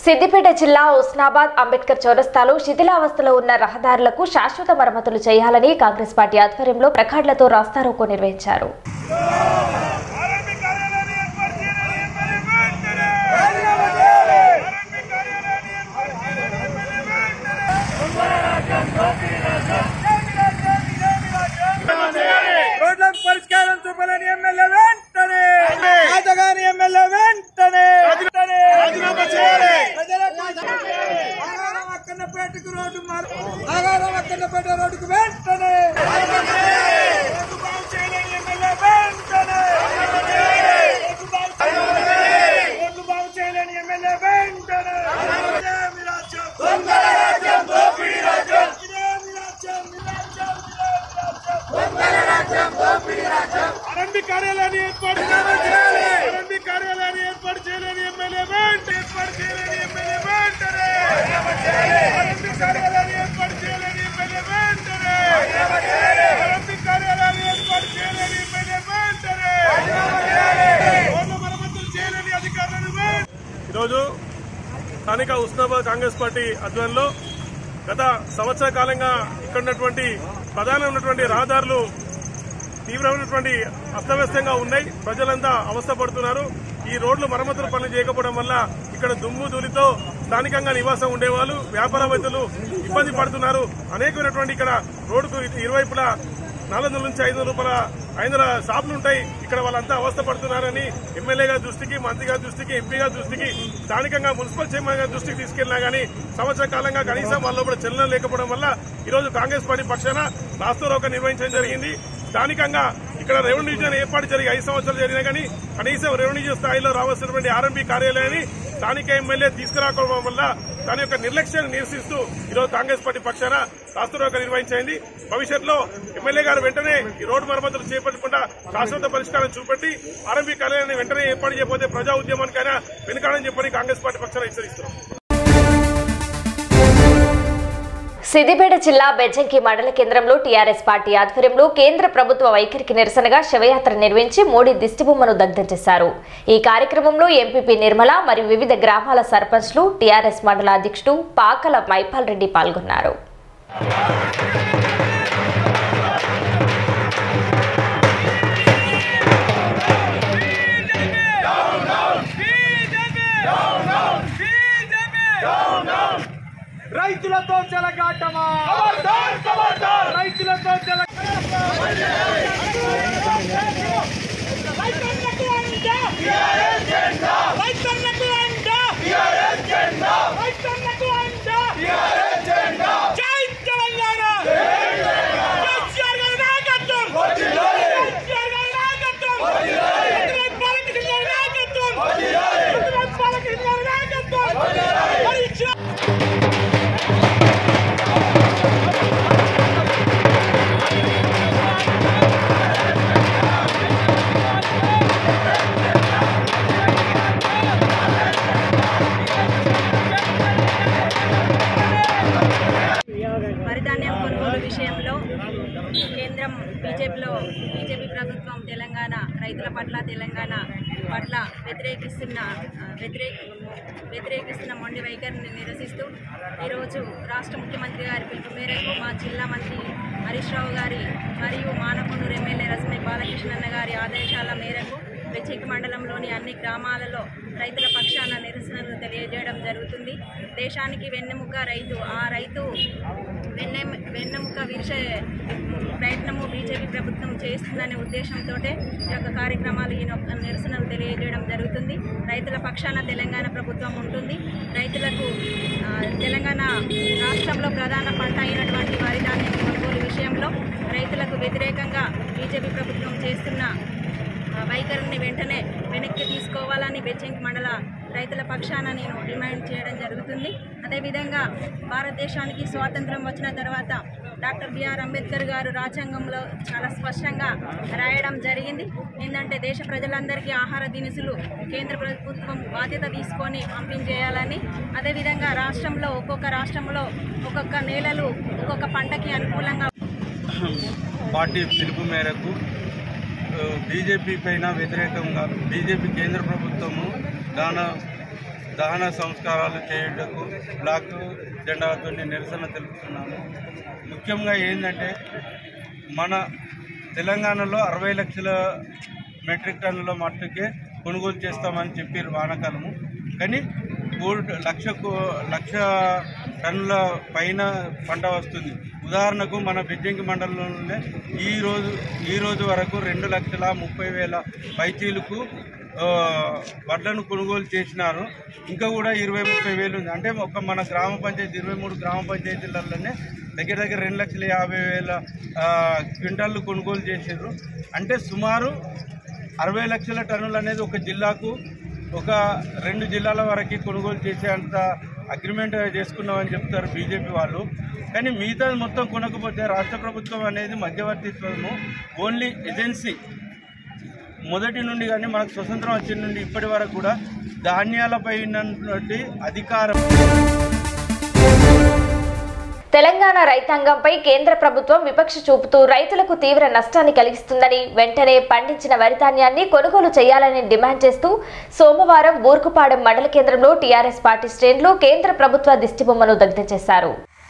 సిద్దిపేట జిల్లా ఉస్నాబాద్ అంబేద్కర్ చౌరస్తాలో శిథిలావస్థలో ఉన్న రహదారులకు శాశ్వత మరమ్మతులు చేయాలని కాంగ్రెస్ పార్టీ ఆధ్వర్యంలో ప్రకాడ్లతో రాస్తారోకో నిర్వహించారు ఆర్ఎంపీ కార్యాలయాన్ని ఏర్పాటు చేయాలని ఎమ్మెల్యే వెంటనే ఆర్ఎంపీ కార్యాలయాన్ని ఏర్పాటు చేయాలని ఎమ్మెల్యే వెంటనే రోడ్లకు పరిష్కారం చూపాలని ఎమ్మెల్యే వెంటనే రాజగాని ఎమ్మెల్యే వెంటనే రాజీనామా చేయాలి నాగారం అక్కన్నపేటకు రోడ్డు మారు నాగారం అక్కన్నపేట రోడ్డుకు వెంటనే రోడ్డు బాగు చేయాలని ఎమ్మెల్యే వెంటనే రోడ్డు బాగు చేయాలని రోడ్లు బాగు చేయాలని ఎమ్మెల్యే వెంటనే ఇదేమి రాజ్యం? ఇదేమి రాజ్యం? ఇదేమి రాజ్యం? ఆర్ఎంపీ కార్యాలయాన్ని ఏర్పాటు చేయాలి ఆర్ఎంపీ కార్యాలయాన్ని ఏర్పాటు చేయాలని ఎమ్మెల్యే వెంటనే ఏర్పాటు చేయాలని ఎమ్మెల్యే వెంటనే ఆర్ఎంపీ కార్యాలయాన్ని ఏర్పాటు చేయాలని ఎమ్మెల్యే వెంటనే ఆర్ఎంపీ కార్యాలయాన్ని ఏర్పాటు చేయాలని ఎమ్మెల్యే వెంటనే రోడ్ల మరమ్మతులు చేయాలని అధికారులను వెంటనే ఈరోజు స్థానిక ఉస్నాబాద్ కాంగ్రెస్ పార్టీ ఆధ్వర్యంలో గత సంవత్సర కాలంగా ఇక్కడ ఉన్నటువంటి ప్రధాన ఉన్నటువంటి రహదారులు తీవ్రమైనటువంటి అస్తవ్యస్తంగా ఉన్నాయి ప్రజలంతా అవస్థపడుతున్నారు ఈ రోడ్లు మరమ్మతులు పనులు చేయకపోవడం వల్ల ఇక్కడ దుమ్ము ధూళితో స్థానికంగా నివాసం ఉండేవాళ్ళు వ్యాపారవేత్తలు ఇబ్బంది పడుతున్నారు అనేకమైనటువంటి ఇక్కడ రోడ్డుకు ఇరువైపులా నాలుగు వందల నుంచి ఐదు వందల రూపాయల ఐదు వందల షాపులు ఉంటాయి ఇక్కడ వాళ్ళంతా అవస్థ పడుతున్నారని ఎమ్మెల్యే గారి దృష్టికి మంత్రి గారి దృష్టికి ఎంపీ గారి దృష్టికి స్థానికంగా మున్సిపల్ చైర్మన్ గారి దృష్టికి తీసుకెళ్లినా గానీ సంవత్సర కాలంగా కనీసం వాళ్ళ కూడా చలనం లేకపోవడం వల్ల ఈ రోజు కాంగ్రెస్ పార్టీ పక్షాన రాస్తారోక నిర్వహించడం జరిగింది స్థానికంగా ఇక్కడ రెవెన్యూ డివిజన్ ఏర్పాటు జరిగి ఐదు సంవత్సరాలు జరిగినా కానీ కనీసం రెవెన్యూ స్థాయిలో రావాల్సినటువంటి ఆర్ఎంపీ కార్యాలయాన్ని స్థానిక ఎమ్మెల్యే తీసుకురాకపోవడం వల్ల దాని యొక్క నిర్లక్ష్యాన్ని నిరసిస్తూ ఈరోజు కాంగ్రెస్ పార్టీ పక్షాన రాష్ట్రరోగ నిర్వహించింది భవిష్యత్తులో ఎమ్మెల్యే గారు వెంటనే ఈ రోడ్డు మరమ్మతులు చేపట్టకుండా శాశ్వత పరిష్కారం చూపెట్టి ఆర్ఎంపీ కార్యాలయాన్ని వెంటనే ఏర్పాటు చేయకపోతే ప్రజా ఉద్యమానికైనా వెనుకాడని చెప్పని కాంగ్రెస్ పార్టీ పక్షాన హెచ్చరిస్తున్నాం సిద్దిపేట జిల్లా బెజ్జంకి మండల కేంద్రంలో టీఆర్ఎస్ పార్టీ ఆధ్వర్యంలో కేంద్ర ప్రభుత్వ వైఖరికి నిరసనగా శవయాత్ర నిర్వహించి మోడీ దిష్టిబొమ్మను దగ్ధం చేశారు ఈ కార్యక్రమంలో ఎంపీపీ నిర్మల మరియు వివిధ గ్రామాల సర్పంచ్లు టీఆర్ఎస్ మండల అధ్యక్షుడు పాకల మైపాల్ రెడ్డి పాల్గొన్నారు రైతులతో చెలగాటమా రైతులతో చెల రైతన్నకు అండ రైతన్నకు అండ రైతన్నకు అండ జై తెలంగాణ కేసీఆర్ గారి నాయకత్వం కేసీఆర్ గారి నాయకత్వం రుతురాజ్ బాలకృష్ణ గారి నాయకత్వం రుతురాజ్ బాలకృష్ణ గారి నాయకత్వం పరీక్ష వరిధాన్యం కొనుగోలు విషయంలో కేంద్రం బీజేపీలో బీజేపీ ప్రభుత్వం తెలంగాణ రైతుల పట్ల తెలంగాణ పట్ల వ్యతిరేకిస్తున్న ఆ, వ్యతిరేక వ్యతిరేకిస్తున్న మొండి వైఖరిని నిరసిస్తూ ఈరోజు రాష్ట్ర ముఖ్యమంత్రి గారి పిలుపు మేరకు మా జిల్లా మంత్రి హరీష్ రావు గారి మరియు మానకొండూరు ఎమ్మెల్యే రసమి బాలకృష్ణన్న గారి ఆదేశాల మేరకు బెచ్చిక్ మండలంలోని అన్ని గ్రామాలలో రైతుల పక్షాన నిరసనలు తెలియజేయడం జరుగుతుంది దేశానికి వెన్నెముక రైతు ఆ రైతు వెన్నె వెన్నెముక విరిచే ప్రయత్నము బీజేపీ ప్రభుత్వం చేస్తుందనే ఉద్దేశంతో ఈ యొక్క కార్యక్రమాలు ఈ యొక్క నిరసనలు తెలియజేయడం జరుగుతుంది రైతుల పక్షాన తెలంగాణ ప్రభుత్వం ఉంటుంది రైతులకు ఆ, తెలంగాణ రాష్ట్రంలో ప్రధాన పంట అయినటువంటి వరి ధాన్యం కొనుగోలు విషయంలో రైతులకు వ్యతిరేకంగా బీజేపీ ప్రభుత్వం చేస్తున్న ఆ, వైఖరిని వెంటనే వెనక్కి తీసుకోవాలని బెచ్చింగ్ మండల రైతుల పక్షాన నేను డిమాండ్ చేయడం జరుగుతుంది అదేవిధంగా భారతదేశానికి స్వాతంత్రం వచ్చిన తర్వాత డాక్టర్ బిఆర్ అంబేద్కర్ గారు రాజ్యాంగంలో చాలా స్పష్టంగా రాయడం జరిగింది ఏంటంటే దేశ ప్రజలందరికీ ఆహార దినుసులు కేంద్ర ప్రభుత్వం బాధ్యత తీసుకొని పంపించేయాలని అదేవిధంగా రాష్ట్రంలో ఒక్కొక్క రాష్ట్రంలో ఒక్కొక్క నేలలు ఒక్కొక్క పంటకి అనుకూలంగా పార్టీ పిలుపు మేరకు బీజేపీ పైన వ్యతిరేకంగా బీజేపీ కేంద్ర ప్రభుత్వము దాన దహన సంస్కారాలు చేయుటకు బ్లాక్ జెండాతో నిరసన తెలుపుతున్నాను ముఖ్యంగా ఏంటంటే మన తెలంగాణలో అరవై లక్షల మెట్రిక్ టన్నుల మట్టుకే కొనుగోలు చేస్తామని చెప్పారు వానాకాలము కానీ మూడు లక్ష కో- లక్ష టన్నుల పైన పంట వస్తుంది ఉదాహరణకు మన బెజ్జంకి మండలంలోనే ఈ రోజు ఈ రోజు వరకు రెండు లక్షల ముప్పై వేల పైచీలకు ఆ, వడ్లను కొనుగోలు చేసినారు ఇంకా కూడా ఇరవై ముప్పై వేలు ఉంది అంటే ఒక మన గ్రామ పంచాయతీ ఇరవై మూడు గ్రామ పంచాయతీలలోనే దగ్గర దగ్గర రెండు లక్షల యాభై వేల ఆ, క్వింటాళ్ళు కొనుగోలు చేసారు అంటే సుమారు అరవై లక్షల టన్నులు అనేది ఒక జిల్లాకు ఒక రెండు జిల్లాల వరకు కొనుగోలు చేసేంత అగ్రిమెంట్ చేసుకున్నామని చెప్తారు బీజేపీ వాళ్ళు కానీ మిగతా మొత్తం కొనకపోతే రాష్ట్ర ప్రభుత్వం అనేది మధ్యవర్తిత్వము ఓన్లీ ఏజెన్సీ మొదటి నుండి కానీ మనకు స్వతంత్రం వచ్చిన నుండి ఇప్పటి వరకు కూడా ధాన్యాలపై ఉన్నటువంటి అధికారం తెలంగాణ రైతాంగంపై కేంద్ర ప్రభుత్వం వివక్ష చూపుతూ రైతులకు తీవ్ర నష్టాన్ని కలిగిస్తుందని వెంటనే పండించిన వరి ధాన్యాన్ని కొనుగోలు చేయాలని డిమాండ్ చేస్తూ సోమవారం బూర్కుపాడెం మండల కేంద్రంలో టీఆర్ఎస్ పార్టీ శ్రేణులు కేంద్ర ప్రభుత్వ దిష్టిబొమ్మను దగ్ధం చేశారు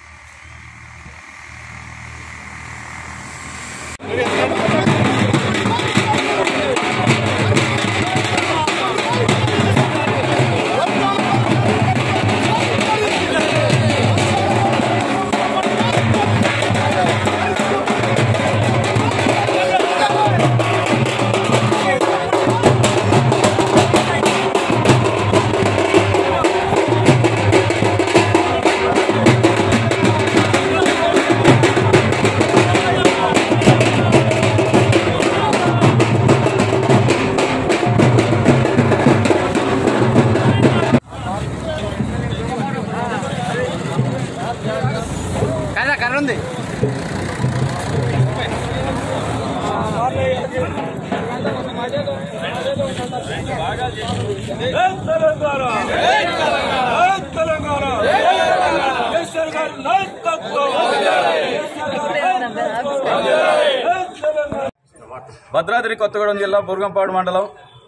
భద్రాద్రి కొత్తగూడెం జిల్లా బుర్గంపాడు మండలం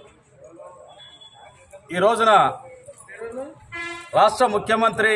ఈ రోజున రాష్ట్ర ముఖ్యమంత్రి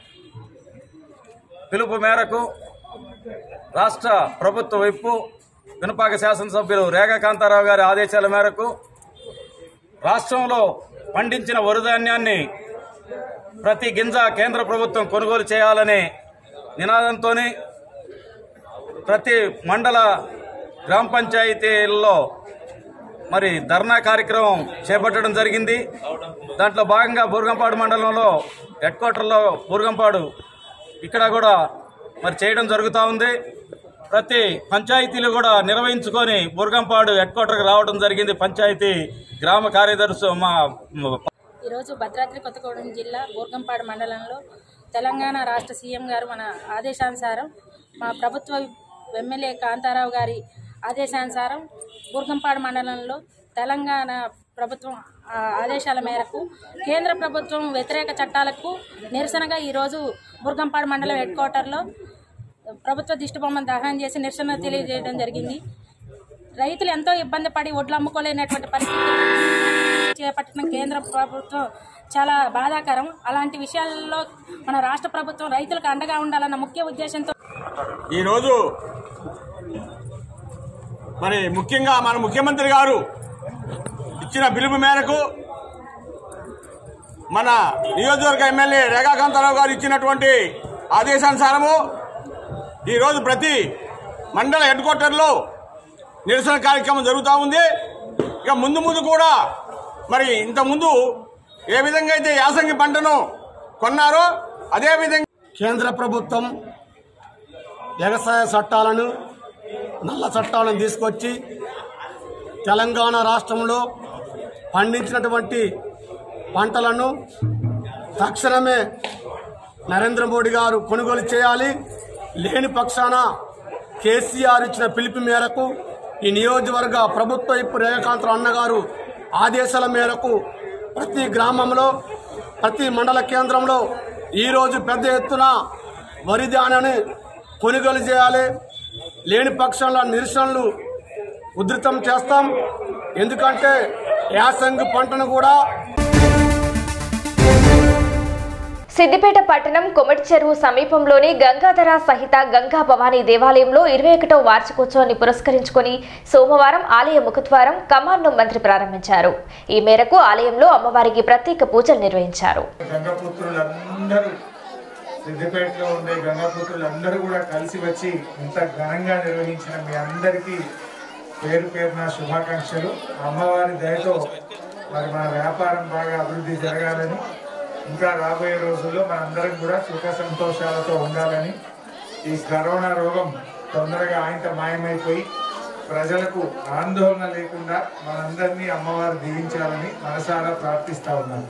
పిలుపు మేరకు రాష్ట్ర ప్రభుత్వ వైపు వినుపాక శాసనసభ్యులు రేఖా కాంతారావు గారి ఆదేశాల మేరకు రాష్ట్రంలో పండించిన వరిధాన్యాన్ని ప్రతి గింజ కేంద్ర ప్రభుత్వం కొనుగోలు చేయాలనే నినాదంతో ప్రతి మండల గ్రామ పంచాయతీల్లో మరి ధర్నా కార్యక్రమం చేపట్టడం జరిగింది దాంట్లో భాగంగా బూర్గంపాడు మండలంలో హెడ్ క్వార్టర్లో బూర్గంపాడు ఇక్కడ కూడా మరి చేయడం జరుగుతూ ఉంది ప్రతి పంచాయతీలు కూడా నిర్వహించుకొని బూర్గంపాడు హెడ్ క్వార్టర్కి రావడం జరిగింది పంచాయతీ గ్రామ కార్యదర్శి మా ఈరోజు భద్రాద్రి కొత్తగూడెం జిల్లా బూర్గంపాడు మండలంలో తెలంగాణ రాష్ట్ర సీఎం గారు మన ఆదేశానుసారం మా ప్రభుత్వ ఎమ్మెల్యే కాంతారావు గారి ఆదేశానుసారం బూర్గంపాడు మండలంలో తెలంగాణ ప్రభుత్వం ఆ, ఆదేశాల మేరకు కేంద్ర ప్రభుత్వం వ్యతిరేక చట్టాలకు నిరసనగా ఈరోజు బుర్గంపాడు మండలం హెడ్ క్వార్టర్లో ప్రభుత్వ దిష్టిబొమ్మను దహనం చేసి నిరసన తెలియజేయడం జరిగింది రైతులు ఎంతో ఇబ్బంది పడి ఒడ్లు అమ్ముకోలేనటువంటి పరిస్థితి చేపట్టిన కేంద్ర ప్రభుత్వం చాలా బాధాకరం అలాంటి విషయాల్లో మన రాష్ట్ర ప్రభుత్వం రైతులకు అండగా ఉండాలన్న ముఖ్య ఉద్దేశంతో ఈరోజు మరి ముఖ్యంగా మన ముఖ్యమంత్రి గారు ఇచ్చిన పిలుపు మేరకు మన నియోజకవర్గ ఎమ్మెల్యే రేఖాకాంతారావు గారు ఇచ్చినటువంటి ఆదేశానుసారము ఈరోజు ప్రతి మండల హెడ్ క్వార్టర్లో నిరసన కార్యక్రమం జరుగుతూ ఉంది ఇక ముందు ముందు కూడా మరి ఇంతకుముందు ఏ విధంగా అయితే యాసంగి పంటను కొన్నారో అదే విధంగా కేంద్ర ప్రభుత్వం వ్యవసాయ చట్టాలను నల్ల చట్టాలను తీసుకొచ్చి తెలంగాణ రాష్ట్రంలో పండించినటువంటి పంటలను తక్షణమే నరేంద్ర మోడీ గారు కొనుగోలు చేయాలి లేని పక్షాన కేసీఆర్ ఇచ్చిన పిలుపు మేరకు ఈ నియోజకవర్గ ప్రభుత్వ ఇప్పు రేఖాంతరం అన్నగారు ఆదేశాల మేరకు ప్రతి గ్రామంలో ప్రతి మండల కేంద్రంలో ఈరోజు పెద్ద ఎత్తున వరి ధాన్యాన్ని కొనుగోలు చేయాలి లేని పక్షంలో నిరసనలు ఉధృతం చేస్తాం ఎందుకంటే యాసంగి పంటను కూడా సిద్దిపేట పట్టణం కొమటి చెరువు సమీపంలోని గంగాధర సహిత గంగా భవానీ దేవాలయంలో ఇరవై ఒకటో వార్షికోత్సవాన్ని పురస్కరించుకొని సోమవారం ఆలయ ముఖద్వారం కమాండు మంత్రి ప్రారంభించారు ఈ మేరకు ఆలయంలో అమ్మవారికి ప్రత్యేక పూజలు నిర్వహించారు గంగపుత్రులందరూ సిద్దిపేటలో ఉండే గంగాపుత్రులందరూ కూడా కలిసి వచ్చి ఇంత ఘనంగా నిర్వహించిన మీ అందరికీ పేరు పేరున శుభాకాంక్షలు అమ్మవారి దయతో మరి మన వ్యాపారం బాగా అభివృద్ధి జరగాలని ఇంకా రాబోయే రోజుల్లో మనందరం కూడా సుఖ సంతోషాలతో ఉండాలని ఈ కరోనా రోగం తొందరగా ఆయనతో మాయమైపోయి ప్రజలకు ఆందోళన లేకుండా మనందరినీ అమ్మవారు దీవించాలని మనసారా ప్రార్థిస్తా ఉన్నాను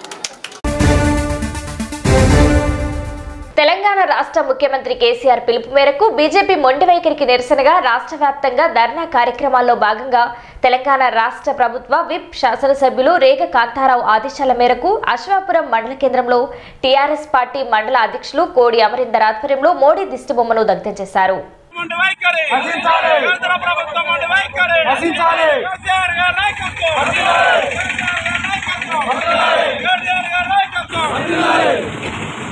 తెలంగాణ రాష్ట్ర ముఖ్యమంత్రి కేసీఆర్ పిలుపు మేరకు బీజేపీ మొండి వైఖరికి నిరసనగా రాష్ట్ర వ్యాప్తంగా ధర్నా కార్యక్రమాల్లో భాగంగా తెలంగాణ రాష్ట్ర ప్రభుత్వ విప్ శాసనసభ్యులు రేగ కాంతారావు ఆదేశాల మేరకు అశ్వాపురం మండల కేంద్రంలో టీఆర్ఎస్ పార్టీ మండల అధ్యక్షులు కోడి అమరీందర్ ఆధ్వర్యంలో మోడీ దిష్టిబొమ్మను దగ్ధం చేశారు కేంద్ర ప్రభుత్వం వంటి వైఖరి కేసీఆర్ గారి నాయకత్వం కేసీఆర్ గారి నాయకత్వం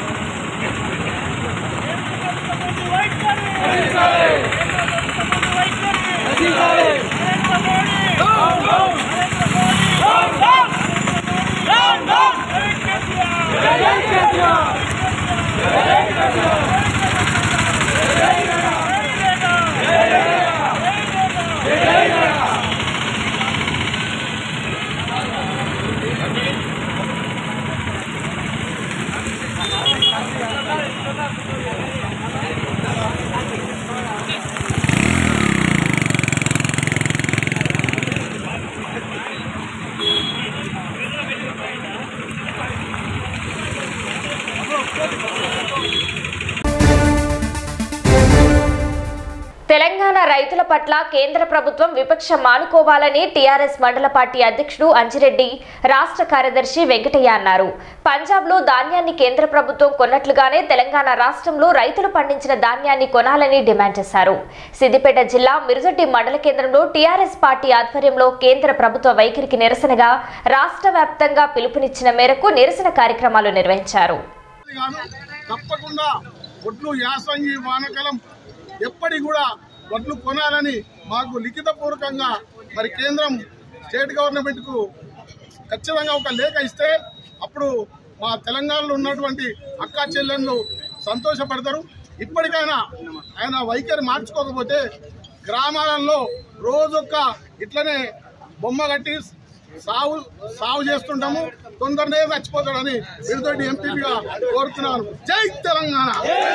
తెలంగాణ రైతుల పట్ల కేంద్ర ప్రభుత్వం విపక్షం మానుకోవాలని టీఆర్ఎస్ మండల పార్టీ అధ్యక్షుడు అంజిరెడ్డి రాష్ట్ర కార్యదర్శి వెంకటయ్య అన్నారు పంజాబ్లో ధాన్యాన్ని కేంద్ర ప్రభుత్వం కొన్నట్లుగానే తెలంగాణ రాష్ట్రంలో రైతులు పండించిన ధాన్యాన్ని కొనాలని డిమాండ్ చేశారు సిద్దిపేట జిల్లా మిరుజొడ్డి మండల కేంద్రంలో టీఆర్ఎస్ పార్టీ ఆధ్వర్యంలో కేంద్ర ప్రభుత్వ వైఖరికి నిరసనగా రాష్ట్ర వ్యాప్తంగా పిలుపునిచ్చిన మేరకు నిరసన కార్యక్రమాలు నిర్వహించారు గాను తప్పకుండా ఒడ్లు యాసంగి వానకాలం ఎప్పటి కూడా వడ్లు కొనాలని మాకు లిఖితపూర్వకంగా మరి కేంద్రం స్టేట్ గవర్నమెంట్కు ఖచ్చితంగా ఒక లేఖ ఇస్తే అప్పుడు మా తెలంగాణలో ఉన్నటువంటి అక్కా చెల్లెళ్ళు సంతోషపడతారు ఇప్పటికైనా ఆయన వైఖరి మార్చుకోకపోతే గ్రామాలలో రోజొక్క ఇట్లనే బొమ్మ కట్టి సాగు సాగు చేస్తుంటాము తొందరనే చచ్చిపోతాడని వీరితోటి ఎంపీగా కోరుతున్నాను జై తెలంగాణ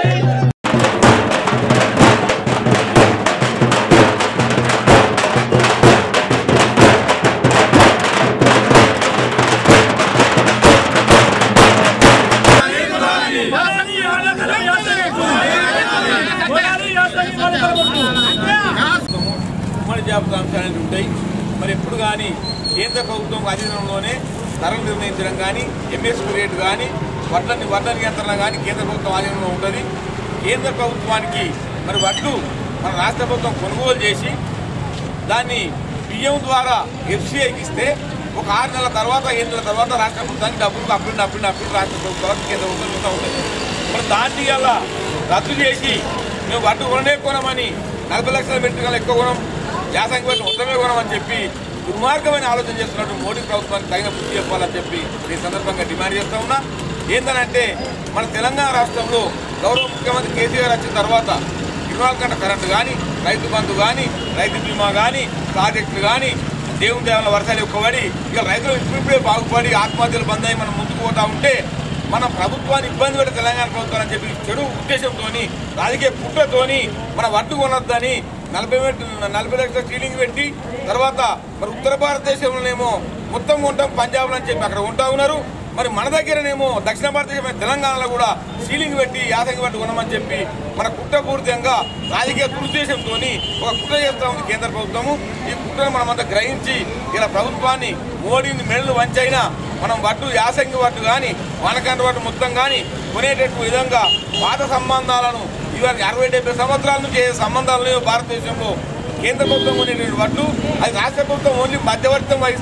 ఉమ్మడి జాబితా అంశాలు ఉంటాయి మరి ఎప్పుడు కానీ కేంద్ర ప్రభుత్వం అధీనంలోనే ధరలు నిర్ణయించడం కానీ ఎంఎస్పీ రేటు కానీ వడ్లని వడ్ల నియంత్రణ కానీ కేంద్ర ప్రభుత్వం ఆధీనంలో ఉంటుంది కేంద్ర ప్రభుత్వానికి మరి వడ్లు మన రాష్ట్ర ప్రభుత్వం కొనుగోలు చేసి దాన్ని బియ్యం ద్వారా ఎఫ్సీఐకి ఇస్తే ఒక ఆరు నెలల తర్వాత ఏడు నెలల తర్వాత రాష్ట్ర ప్రభుత్వానికి డబ్బులు అప్పుడు అప్పుడు అప్పుడు రాష్ట్ర ప్రభుత్వానికి కేంద్ర ప్రభుత్వం ఇస్తూ ఉంటుంది మరి దాన్ని అలా రద్దు చేసి మేము వడ్డు కొననే కొనమని నలభై లక్షల మెట్రికలు ఎక్కువ కొనం యాసంగి వడ్లు మొత్తమే కొనమని చెప్పి దుర్మార్గమైన ఆలోచన చేస్తున్నట్టు మోడీ ప్రభుత్వానికి తగిన బుద్ధి చెప్పాలని చెప్పి ఈ సందర్భంగా డిమాండ్ చేస్తా ఉన్నా ఏంటనంటే మన తెలంగాణ రాష్ట్రంలో గౌరవ ముఖ్యమంత్రి కేసీఆర్ వచ్చిన తర్వాత ఇరవై నాలుగు గంటల కరెంటు కానీ రైతు బంధు కానీ రైతు బీమా కానీ ప్రాజెక్టులు కానీ దేవుని దేవాల వర్షాలు ఎక్కువబడి ఇక రైతులు ఇప్పుడిప్పుడే బాగుపడి ఆత్మహత్యలు బంద్ అయి మనం ముందుకు పోతా ఉంటే మన ప్రభుత్వాన్ని ఇబ్బంది పెట్టి తెలంగాణ ప్రభుత్వం అని చెప్పి చెడు ఉద్దేశంతో రాజకీయ కుట్రతోని మన వడ్డు కొనొద్దని నలభై మెట్- నలభై లక్షల సీలింగ్ పెట్టి తర్వాత మరి ఉత్తర భారతదేశంలోనేమో మొత్తం ఉంటాం పంజాబ్లో అని చెప్పి అక్కడ ఉంటా ఉన్నారు మరి మన దగ్గరనేమో దక్షిణ భారతదేశం తెలంగాణలో కూడా సీలింగ్ పెట్టి యాసంగి పట్టు కొనమని చెప్పి మన కుట్రపూరితంగా రాజకీయ దురుద్దేశంతో ఒక కుట్ర చేస్తా ఉంది కేంద్ర ప్రభుత్వము ఈ కుట్రను మనమంతా గ్రహించి ఇలా ప్రభుత్వాన్ని మోడీని మెడలు వంచైనా మనం వడ్డు యాసంగి వడ్డు కానీ వానకాండ వడ్డు మొత్తం కానీ కొనేటట్టు విధంగా పాత సంబంధాలను ఇవాళ అరవై డెబ్బై సంవత్సరాల నుంచి ఏ సంబంధాలు లేవు భారతదేశంలో కేంద్ర ప్రభుత్వం ఉండేటువంటి వడ్లు అది రాష్ట్ర ప్రభుత్వం ఓన్లీ మధ్యవర్తం వహిస్తుంది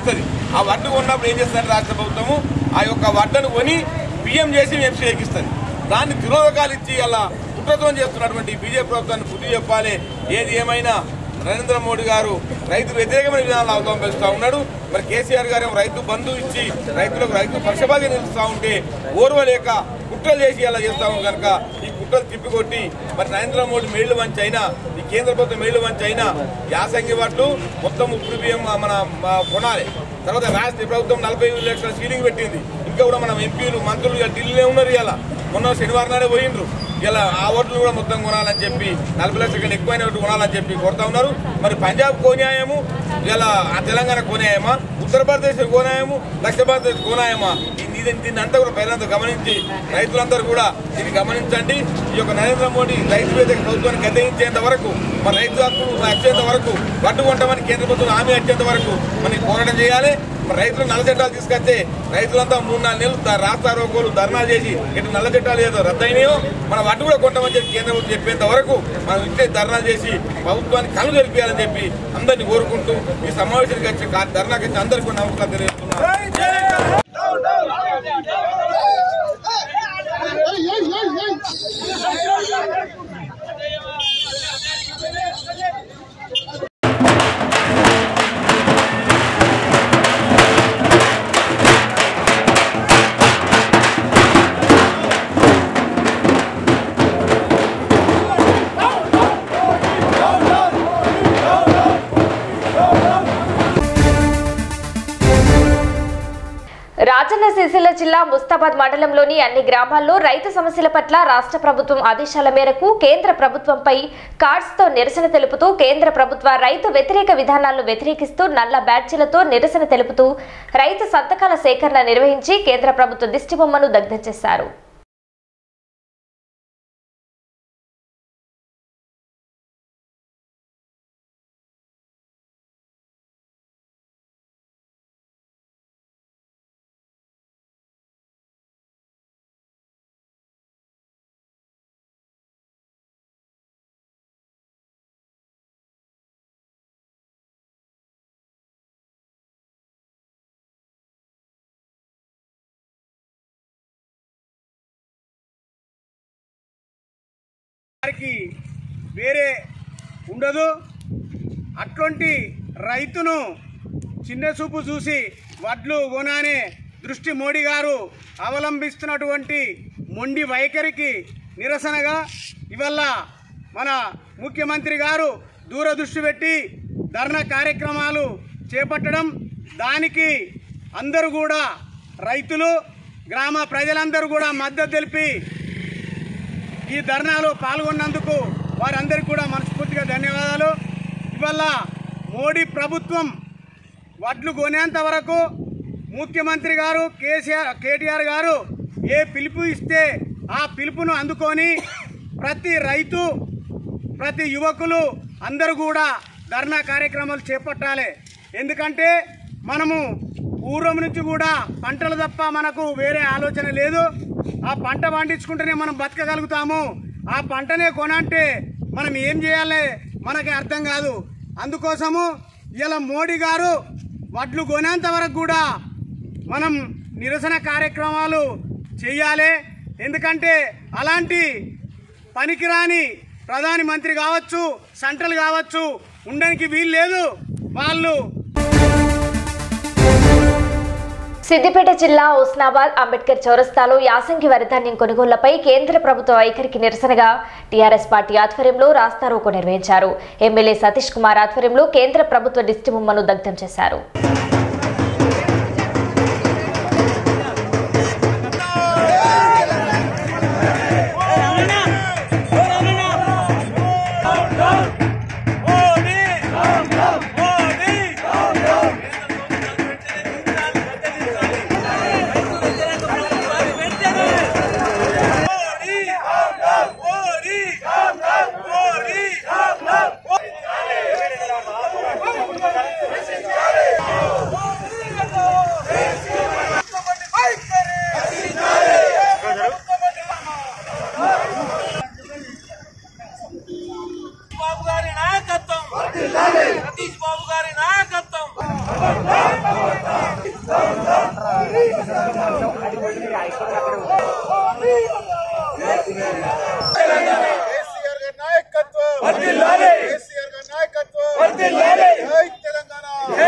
ఆ వడ్డు కొన్నప్పుడు ఏం చేస్తారు రాష్ట్ర ప్రభుత్వము ఆ యొక్క వడ్డను కొని బియ్యం చేసి ఎంసీ ఎక్కిస్తుంది దాన్ని తిరోధకాలు ఇచ్చి అలా కుట్రత్వం చేస్తున్నటువంటి బీజేపీ ప్రభుత్వాన్ని బుద్ధి చెప్పాలి ఏది ఏమైనా నరేంద్ర మోడీ గారు రైతు వ్యతిరేకమైన విధానాలు అవలంబిస్తూ ఉన్నాడు మరి కేసీఆర్ గారు ఏమో రైతు బంధు ఇచ్చి రైతులకు రైతు పక్షపాతి నిలుస్తూ ఉంటే ఓర్వలేక కుట్రలు చేసి అలా చేస్తాము కనుక ఈ కుట్రలు తిప్పికొట్టి మరి నరేంద్ర మోడీ మేళ్లు మంచి అయినా ఈ కేంద్ర ప్రభుత్వం మేళ్లు మంచి అయినా యాసంగి వాట్లు మొత్తం ఉప్పుడు బియ్యం మన మన కొనాలి తర్వాత రాష్ట్ర ప్రభుత్వం నలభై ఐదు లక్షల సీలింగ్ పెట్టింది ఇంకా కూడా మనం ఎంపీలు మంత్రులు ఇవాళ ఢిల్లీలో ఉన్నారు ఇలా మొన్న శనివారం నాడే పోయిండ్రు ఇలా ఆ ఓట్లు కూడా మొత్తం కొనాలని చెప్పి నలభై లక్షల కన్నా ఎక్కువైన ఓట్లు కొనాలని చెప్పి కొడతా ఉన్నారు మరి పంజాబ్ కోన్యాయము ఇలా ఆ తెలంగాణ కోన్యాయమా ఉత్తరప్రదేశ్ కోనాయము దక్షిణ భారతదేశ్ కోనాయమా ఇది దీన్ని అంతా కూడా ప్రజలంతా గమనించి రైతులందరూ కూడా దీన్ని గమనించండి ఈ యొక్క నరేంద్ర మోడీ రైతు వ్యతిరేక ప్రభుత్వాన్ని గద్దెంచేంత వరకు మన రైతు హక్కులు వచ్చేంత వరకు పట్టు కొంటామని కేంద్ర ప్రభుత్వం హామీ వచ్చేంత వరకు మనకి పోరాటం చేయాలి మరి రైతులు నల్ల చట్టాలు తీసుకొస్తే రైతులంతా మూడు నాలుగు నెలలు ద- రాస్తా రోకోలు ధర్నా చేసి ఇటు నల్ల చట్టాలు ఏదో రద్దయినాయో మన వడ్డు కూడా కొంటామని చెప్పి కేంద్ర ప్రభుత్వం చెప్పేంత వరకు మనం ఇట్లే ధర్నా చేసి ప్రభుత్వానికి కళ్ళు తెలిపించాలని చెప్పి అందరినీ కోరుకుంటూ ఈ సమావేశానికి వచ్చి కా- ధర్నాకి వచ్చి అందరికీ కూడా నమస్కారం తెలియజేస్తున్నాను రాజన్న సిరిసిల్ల జిల్లా ముస్తాబాద్ మండలంలోని అన్ని గ్రామాల్లో రైతు సమస్యల పట్ల రాష్ట్ర ప్రభుత్వం ఆదేశాల మేరకు కేంద్ర ప్రభుత్వంపై కార్డ్స్ తో నిరసన తెలుపుతూ కేంద్ర ప్రభుత్వ రైతు వ్యతిరేక విధానాలను వ్యతిరేకిస్తూ నల్ల బ్యాడ్జీలతో నిరసన తెలుపుతూ రైతు సంతకాల సేకరణ నిర్వహించి కేంద్ర ప్రభుత్వ దిష్టిబొమ్మను దగ్ధం చేశారు వారికి వేరే ఉండదు అటువంటి రైతును చిన్న చూపు చూసి వడ్లు కొనానే దృష్టి మోడీ గారు అవలంబిస్తున్నటువంటి మొండి వైఖరికి నిరసనగా ఇవల్ల మన ముఖ్యమంత్రి గారు దూరదృష్టి పెట్టి ధర్నా కార్యక్రమాలు చేపట్టడం దానికి అందరూ కూడా రైతులు గ్రామ ప్రజలందరూ కూడా మద్దతు తెలిపి ఈ ధర్నాలో పాల్గొన్నందుకు వారందరికీ కూడా మనస్ఫూర్తిగా ధన్యవాదాలు ఇవల్ల మోడీ ప్రభుత్వం వడ్లు కొనేంత వరకు ముఖ్యమంత్రి గారు కేసీఆర్ కేటీఆర్ గారు ఏ పిలుపు ఇస్తే ఆ పిలుపును అందుకొని ప్రతి రైతు ప్రతి యువకులు అందరూ కూడా ధర్నా కార్యక్రమాలు చేపట్టాలి ఎందుకంటే మనము పూర్వం నుంచి కూడా పంటలు తప్ప మనకు వేరే ఆలోచన లేదు ఆ పంట పండించుకుంటేనే మనం బతకగలుగుతాము ఆ పంటనే కొనంటే మనం ఏం చేయాలి మనకి అర్థం కాదు అందుకోసము ఇలా మోడీ గారు వడ్లు కొనేంత వరకు కూడా మనం నిరసన కార్యక్రమాలు చేయాలి ఎందుకంటే అలాంటి పనికిరాని ప్రధాని మంత్రి కావచ్చు సెంట్రల్ కావచ్చు ఉండడానికి వీలు లేదు వాళ్ళు సిద్దిపేట జిల్లా ఉస్నాబాద్ అంబేద్కర్ చౌరస్తాలో యాసంగి వరిధాన్యం కొనుగోళ్లపై కేంద్ర ప్రభుత్వ వైఖరికి నిరసనగా టీఆర్ఎస్ పార్టీ ఆధ్వర్యంలో రాస్తారోకో నిర్వహించారు ఎమ్మెల్యే సతీష్ కుమార్ ఆధ్వర్యంలో కేంద్ర ప్రభుత్వ దిష్టి బొమ్మను దగ్ధం చేశారు మోడీ కేసీఆర్ గారి నాయకత్వం కేసీఆర్ గారి నాయకత్వం జై తెలంగాణ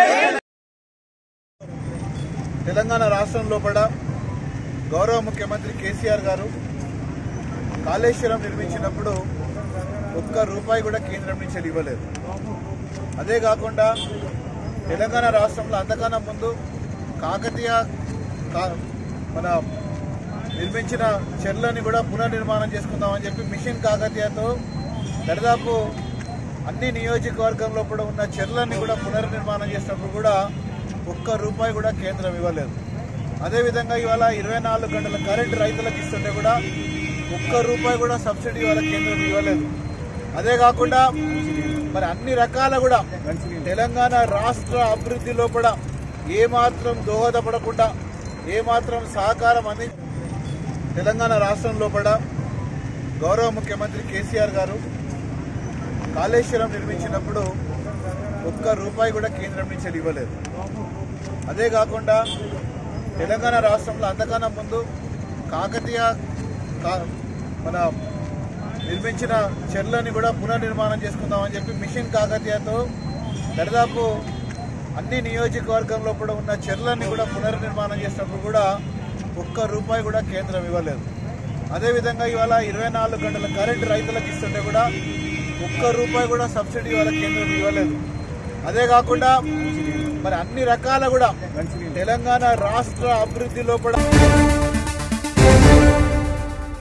తెలంగాణ రాష్ట్రం లోపల గౌరవ ముఖ్యమంత్రి కేసీఆర్ గారు కాళేశ్వరం నిర్మించినప్పుడు ఒక్క రూపాయి కూడా కేంద్రం నుంచి ఇవ్వలేదు అదే కాకుండా తెలంగాణ రాష్ట్రంలో అంతకన్నా ముందు కాకతీయ కా- మన నిర్మించిన చెర్లని కూడా పునర్నిర్మాణం చేసుకుందామని చెప్పి మిషన్ కాకతీయతో దరిదాపు అన్ని నియోజకవర్గంలో కూడా ఉన్న చెర్లని కూడా పునర్నిర్మాణం చేసినప్పుడు కూడా ఒక్క రూపాయి కూడా కేంద్రం ఇవ్వలేదు అదేవిధంగా ఇవాళ ఇరవై నాలుగు గంటల కరెంటు రైతులకు ఇస్తుంటే కూడా ఒక్క రూపాయి కూడా సబ్సిడీ ఇవాళ కేంద్రం ఇవ్వలేదు అదే కాకుండా మరి అన్ని రకాల కూడా తెలంగాణ రాష్ట్ర అభివృద్ధి లోపల ఏమాత్రం దోహదపడకుండా ఏమాత్రం సహకారం అంది తెలంగాణ రాష్ట్రం లోపల గౌరవ ముఖ్యమంత్రి కేసీఆర్ గారు కాళేశ్వరం నిర్మించినప్పుడు ఒక్క రూపాయి కూడా కేంద్రం నుంచి ఇవ్వలేదు అదే కాకుండా తెలంగాణ రాష్ట్రంలో అంతకన్నా ముందు కాకతీయ కా- మన నిర్మించిన చెర్లని కూడా పునర్నిర్మాణం చేసుకుందామని చెప్పి మిషన్ కాకతీయతో దరిదాపు అన్ని నియోజకవర్గంలో కూడా ఉన్న చెర్లని కూడా పునర్నిర్మాణం చేసినప్పుడు కూడా ఒక్క రూపాయి కూడా కేంద్రం ఇవ్వలేదు అదేవిధంగా ఇవాళ ఇరవై నాలుగు గంటల కరెంటు రైతులకు ఇస్తుంటే కూడా ఒక్క రూపాయి కూడా సబ్సిడీ ఇవాళ కేంద్రం ఇవ్వలేదు అదే కాకుండా మరి అన్ని రకాల కూడా తెలంగాణ రాష్ట్ర అభివృద్ధి లోపల